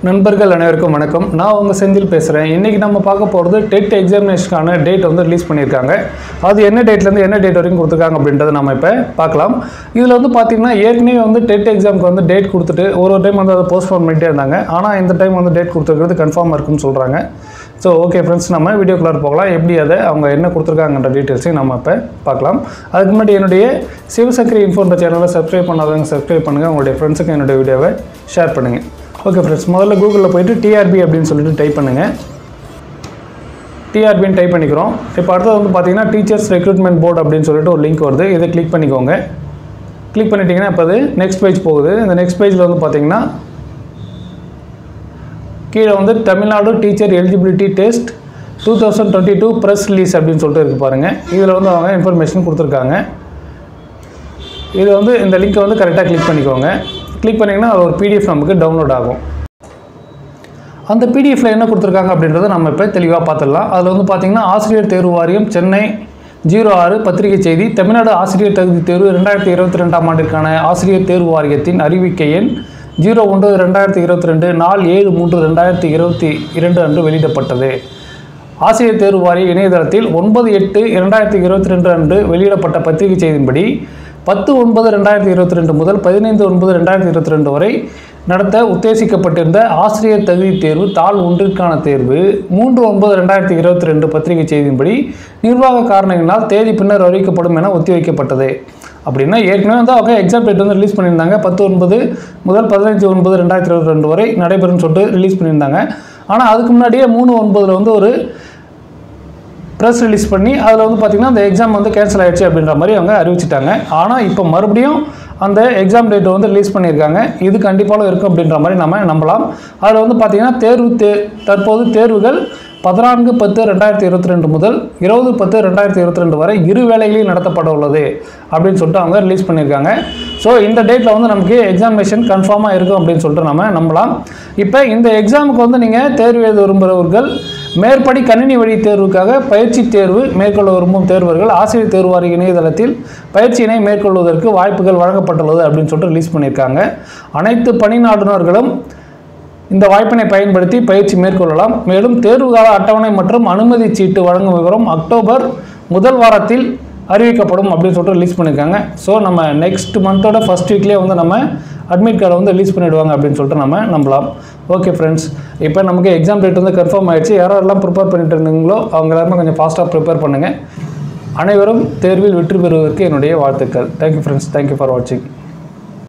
நண்பர்கள் அனைவருக்கும் வணக்கம் நான் உங்கள் செந்தில் பேசுகிறேன் இன்றைக்கி நம்ம பார்க்க போகிறது டெட் எக்ஸாமினேஷனுக்கான டேட் வந்து ரிலீஸ் பண்ணியிருக்காங்க அது என்ன டேட்லேருந்து என்ன டேட் வரைக்கும் கொடுத்துருக்காங்க அப்படின்றத நம்ம இப்போ பார்க்கலாம் இதில் வந்து பார்த்திங்கன்னா ஏற்கனவே வந்து டெட் எக்ஸாமுக்கு வந்து டேட் கொடுத்துட்டு ஒரு ஒரு டைம் வந்து அதை போஸ்ட்போன் பண்ணிட்டே இருந்தாங்க ஆனால் இந்த டைம் வந்து டேட் கொடுத்துருக்கிறது கன்ஃபார்மாக இருக்குன்னு சொல்கிறாங்க ஸோ ஓகே ஃப்ரெண்ட்ஸ் நம்ம வீடியோக்குள்ளார போகலாம் எப்படி அதை அவங்க என்ன கொடுத்துருக்காங்கன்ற டீட்டெயில்ஸையும் நம்ம இப்போ பார்க்கலாம் அதுக்கு முன்னாடி என்னுடைய சிவசக்கரி இன்ஃபோன்ற சேனலை சப்ஸ்கிரைப் பண்ணாதவங்க சப்ஸ்கிரைப் பண்ணுங்கள் உங்களுடைய ஃப்ரெண்ட்ஸுக்கு என்னுடைய வீடியோவை ஷேர் பண்ணுங்கள் ஓகே ஃப்ரெண்ட்ஸ் முதல்ல கூகுளில் போயிட்டு டிஆர்பி அப்படின்னு சொல்லிட்டு டைப் பண்ணுங்கள் டிஆர்பின்னு டைப் பண்ணிக்கிறோம் இப்போ அடுத்தது வந்து பார்த்தீங்கன்னா டீச்சர்ஸ் ரெக்ரூட்மெண்ட் போர்டு அப்படின்னு சொல்லிட்டு ஒரு லிங்க் வருது இதை கிளிக் பண்ணிக்கோங்க கிளிக் பண்ணிட்டீங்கன்னா இப்போ அது நெக்ஸ்ட் பேஜ் போகுது இந்த நெக்ஸ்ட் பேஜில் வந்து பார்த்தீங்கன்னா கீழே வந்து Tamil Nadu teacher eligibility test two thousand twenty two press release அப்படின்னு சொல்லிட்டு இருக்கு பாருங்கள் இதில் வந்து அவங்க இன்ஃபர்மேஷன் கொடுத்துருக்காங்க இது வந்து இந்த லிங்க்கை வந்து கரெக்டாக கிளிக் பண்ணிக்கோங்க கிளிக் பண்ணிங்கன்னா அது ஒரு பிடிஎஃப் நமக்கு டவுன்லோட் ஆகும் அந்த பிடிஎஃப்ல என்ன கொடுத்துருக்காங்க அப்படின்றத நம்ம இப்போ தெளிவாக பார்த்துடலாம் அதில் வந்து பார்த்தீங்கன்னா ஆசிரியர் தேர்வு வாரியம் சென்னை ஜீரோ ஆறு பத்திரிகை செய்தி தமிழ்நாடு ஆசிரியர் தகுதி தேர்வு ரெண்டாயிரத்தி இருபத்தி ரெண்டாம் ஆண்டிற்கான ஆசிரியர் தேர்வு வாரியத்தின் அறிவிக்கை எண் ஜீரோ ஒன்று ரெண்டாயிரத்தி இருபத்தி ரெண்டு நாள் ஏழு மூன்று ரெண்டாயிரத்தி இருபத்தி இரண்டு அன்று வெளியிடப்பட்டது ஆசிரியர் தேர்வு வாரிய இணையதளத்தில் ஒன்பது எட்டு இரண்டாயிரத்தி இருபத்தி ரெண்டு அன்று வெளியிடப்பட்ட பத்திரிகை செய்தியின்படி பத்து ஒன்பது ரெண்டாயிரத்தி இருபத்தி ரெண்டு முதல் பதினைந்து ஒன்பது ரெண்டாயிரத்தி இருபத்தி ரெண்டு வரை நடத்த உத்தேசிக்கப்பட்டிருந்த ஆசிரியர் தகுதி தேர்வு தாள் ஒன்றிற்கான தேர்வு மூன்று ஒன்பது ரெண்டாயிரத்தி இருபத்தி ரெண்டு பத்திரிகை செய்தியின்படி நிர்வாக காரணங்களால் தேதி பின்னர் அறிவிக்கப்படும் என ஒத்திவைக்கப்பட்டது அப்படின்னா ஏற்கனவே வந்து அவங்க எக்ஸாம் டேட் வந்து ரிலீஸ் பண்ணியிருந்தாங்க பத்து ஒன்பது முதல் பதினஞ்சு ஒன்பது ரெண்டாயிரத்தி இருபத்தி ரெண்டு வரை நடைபெறும்னு சொல்லிட்டு ரிலீஸ் பண்ணியிருந்தாங்க ஆனால் அதுக்கு முன்னாடியே மூணு ஒன்பதில் வந்து ஒரு ப்ரெஸ் ரிலீஸ் பண்ணி அதில் வந்து பார்த்திங்கன்னா அந்த எக்ஸாம் வந்து கேன்சல் ஆயிடுச்சு அப்படின்ற மாதிரி அவங்க அறிவிச்சிட்டாங்க ஆனால் இப்போ மறுபடியும் அந்த எக்ஸாம் டேட் வந்து ரிலீஸ் பண்ணியிருக்காங்க இது கண்டிப்பாக இருக்கும் அப்படின்ற மாதிரி நம்ம நம்பலாம் அதில் வந்து பார்த்திங்கன்னா தேர்வு தே தற்போது தேர்வுகள் பதினான்கு பத்து ரெண்டாயிரத்தி இருபத்தி ரெண்டு முதல் இருபது பத்து ரெண்டாயிரத்தி இருபத்தி ரெண்டு வரை இரு வேளைகளில் நடத்தப்பட உள்ளது அப்படின்னு சொல்லிட்டு அவங்க ரிலீஸ் பண்ணியிருக்காங்க ஸோ இந்த டேட்டில் வந்து நமக்கு எக்ஸாமினேஷன் கன்ஃபார்மாக இருக்கும் அப்படின்னு சொல்லிட்டு நம்ம நம்பலாம் இப்போ இந்த எக்ஸாமுக்கு வந்து நீங்கள் தேர்வு எழுத விரும்புகிறவர்கள் மேற்படி கணினி வழி தேர்வுக்காக பயிற்சி தேர்வு மேற்கொள்ள விரும்பும் தேர்வர்கள் ஆசிரியர் தேர்வு வாரிய இணையதளத்தில் பயிற்சியினை மேற்கொள்வதற்கு வாய்ப்புகள் வழங்கப்பட்டுள்ளது அப்படின்னு சொல்லிட்டு ரிலீஸ் பண்ணியிருக்காங்க அனைத்து பணி நாடுனர்களும் இந்த வாய்ப்பினை பயன்படுத்தி பயிற்சி மேற்கொள்ளலாம் மேலும் தேர்வுகால அட்டவணை மற்றும் அனுமதி சீட்டு வழங்கும் விவரம் அக்டோபர் முதல் வாரத்தில் அறிவிக்கப்படும் அப்படின்னு சொல்லிட்டு ரிலீஸ் பண்ணியிருக்காங்க ஸோ நம்ம நெக்ஸ்ட் மந்தோட ஃபஸ்ட் வீக்லேயே வந்து நம்ம அட்மிட் கார்டை வந்து ரிலீஸ் பண்ணிவிடுவாங்க அப்படின்னு சொல்லிட்டு நம்ம நம்பலாம் ஓகே ஃப்ரெண்ட்ஸ் இப்போ நமக்கு எக்ஸாம் டேட் வந்து கன்ஃபார்ம் ஆயிடுச்சு யாரெல்லாம் ப்ரிப்பேர் பண்ணிட்டு இருந்தீங்களோ அவங்க எல்லாருமே கொஞ்சம் ஃபாஸ்ட்டாக ப்ரிப்பேர் பண்ணுங்கள் அனைவரும் தேர்வில் வெற்றி பெறுவதற்கு என்னுடைய வாழ்த்துக்கள் தேங்க்யூ ஃப்ரெண்ட்ஸ் தேங்க்யூ ஃபார் வாட்சிங்